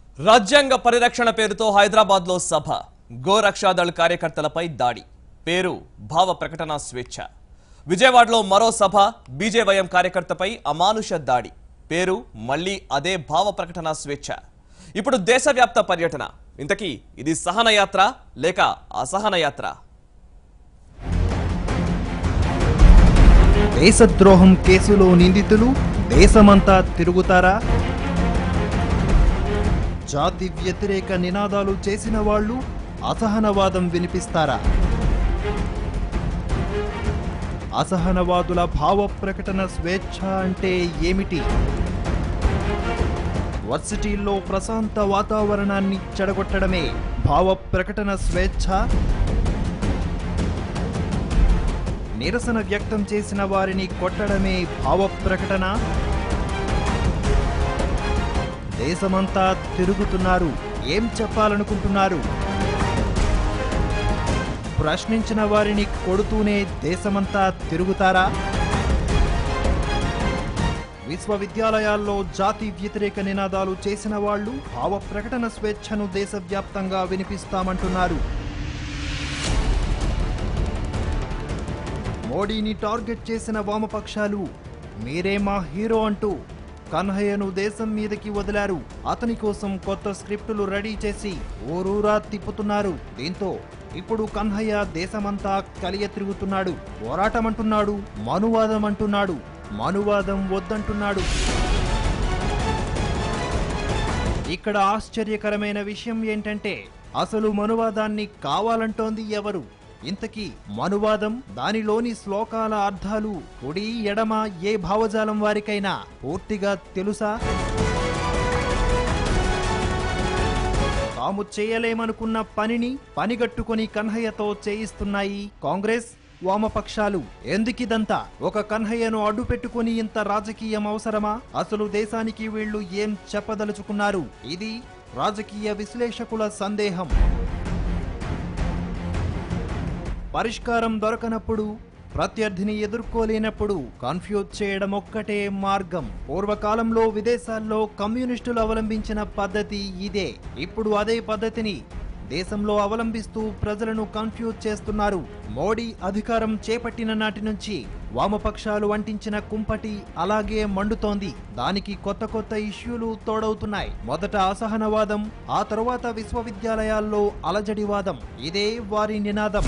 రాజ్యాంగ పరిరక్షణ పేరుతో హైదరాబాద్ లో సభ గోరక్షాదళ్ కార్యకర్తలపై దాడి పేరు భావ ప్రకటన స్వేచ్ఛ విజయవాడలో మరో సభ బీజేవైఎం కార్యకర్తపై అమానుష దాడి పేరు మళ్ళీ అదే భావ ప్రకటన స్వేచ్ఛ ఇప్పుడు దేశవ్యాప్త పర్యటన ఇంతకీ ఇది సహన యాత్ర లేక అసహన యాత్ర దేశద్రోహం కేసులో నిందితులు దేశమంతా తిరుగుతారా జాతి వ్యతిరేక నినాదాలు చేసిన వాళ్ళు అసహనవాదం వినిపిస్తారా అసహనవాదుల భావ ప్రకటన స్వేచ్ఛ అంటే ఏమిటి వర్సిటీల్లో ప్రశాంత వాతావరణాన్ని చెడగొట్టడమే భావ ప్రకటన స్వేచ్ఛ నిరసన వ్యక్తం చేసిన వారిని కొట్టడమే భావ ప్రకటన దేశమంతా తిరుగుతున్నారు ఏం చెప్పాలనుకుంటున్నారు ప్రశ్నించిన వారిని కొడుతూనే దేశమంతా తిరుగుతారా విశ్వవిద్యాలయాల్లో జాతి వ్యతిరేక నినాదాలు చేసిన వాళ్ళు భావ ప్రకటన స్వేచ్ఛను దేశవ్యాప్తంగా వినిపిస్తామంటున్నారు మోడీని టార్గెట్ చేసిన వామపక్షాలు మీరే మా హీరో అంటూ కన్హయ్యను దేశం మీదకి వదిలారు అతని కోసం కొత్త స్క్రిప్టులు రెడీ చేసి ఊరూరా తిప్పుతున్నారు దీంతో ఇప్పుడు కన్హయ్య దేశమంతా కలియ తిరుగుతున్నాడు పోరాటం అంటున్నాడు మనువాదం అంటున్నాడు మనువాదం వద్దంటున్నాడు ఇక్కడ ఆశ్చర్యకరమైన విషయం ఏంటంటే అసలు మనువాదాన్ని కావాలంటోంది ఎవరు ఇంతకీ మనువాదం దానిలోని శ్లోకాల అర్థాలు కుడి ఎడమ ఏ భావజాలం వారికైనా పూర్తిగా తెలుసా తాము చేయలేమనుకున్న పనిని పనిగట్టుకుని కన్హయ్యతో చేయిస్తున్నాయి కాంగ్రెస్ వామపక్షాలు ఎందుకిదంతా ఒక కన్హయ్యను అడ్డు పెట్టుకుని ఇంత రాజకీయం అవసరమా అసలు దేశానికి వీళ్ళు ఏం చెప్పదలుచుకున్నారు ఇది రాజకీయ విశ్లేషకుల సందేహం పరిష్కారం దొరకనప్పుడు ప్రత్యర్థిని ఎదుర్కోలేనప్పుడు కన్ఫ్యూజ్ చేయడం ఒక్కటే మార్గం పూర్వకాలంలో విదేశాల్లో కమ్యూనిస్టులు అవలంబించిన పద్ధతి ఇదే ఇప్పుడు అదే పద్ధతిని దేశంలో అవలంబిస్తూ ప్రజలను కన్ఫ్యూజ్ చేస్తున్నారు మోడీ అధికారం చేపట్టిన నాటి నుంచి వామపక్షాలు అంటించిన కుంపటి అలాగే మండుతోంది దానికి కొత్త కొత్త ఇష్యూలు తోడవుతున్నాయి మొదట అసహనవాదం ఆ తరువాత విశ్వవిద్యాలయాల్లో అలజడివాదం ఇదే వారి నినాదం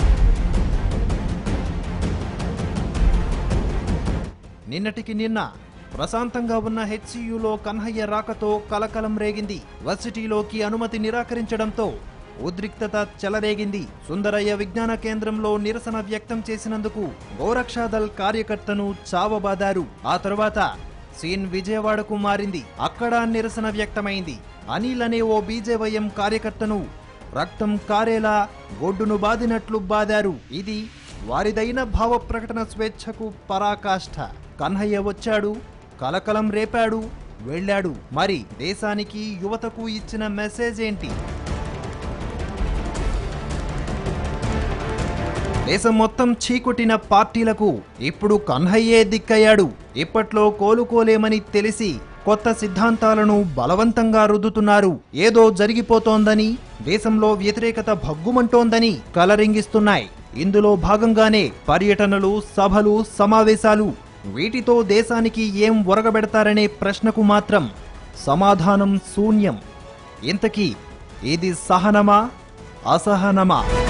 నిన్నటికి నిన్న ప్రశాంతంగా ఉన్న హెచ్సియులో కన్హయ్య రాకతో కలకలం రేగింది వర్సిటీలోకి అనుమతి నిరాకరించడంతో ఉద్రిక్తత చెలరేగింది సుందరయ్య విజ్ఞాన కేంద్రంలో నిరసన వ్యక్తం చేసినందుకు గోరక్షాదల్ కార్యకర్తను చావబాదారు ఆ తరువాత సీన్ విజయవాడకు మారింది అక్కడ నిరసన వ్యక్తమైంది అనిల్ అనే ఓ బీజేవైఎం కార్యకర్తను రక్తం కారేలా గొడ్డును బాదినట్లు బాదారు ఇది వారిదైన భావ ప్రకటన స్వేచ్ఛకు పరాకాష్ఠ కన్హయ్య వచ్చాడు కలకలం రేపాడు వెళ్ళాడు మరి దేశానికి యువతకు ఇచ్చిన మెసేజ్ ఏంటి దేశం మొత్తం చీకొట్టిన పార్టీలకు ఇప్పుడు కన్హయ్యే దిక్కయ్యాడు ఇప్పట్లో కోలుకోలేమని తెలిసి కొత్త సిద్ధాంతాలను బలవంతంగా రుద్దుతున్నారు ఏదో జరిగిపోతోందని దేశంలో వ్యతిరేకత భగ్గుమంటోందని కలరింగిస్తున్నాయి ఇందులో భాగంగానే పర్యటనలు సభలు సమావేశాలు వీటితో దేశానికి ఏం ఒరగబెడతారనే ప్రశ్నకు మాత్రం సమాధానం శూన్యం ఇంతకీ ఇది సహనమా అసహనమా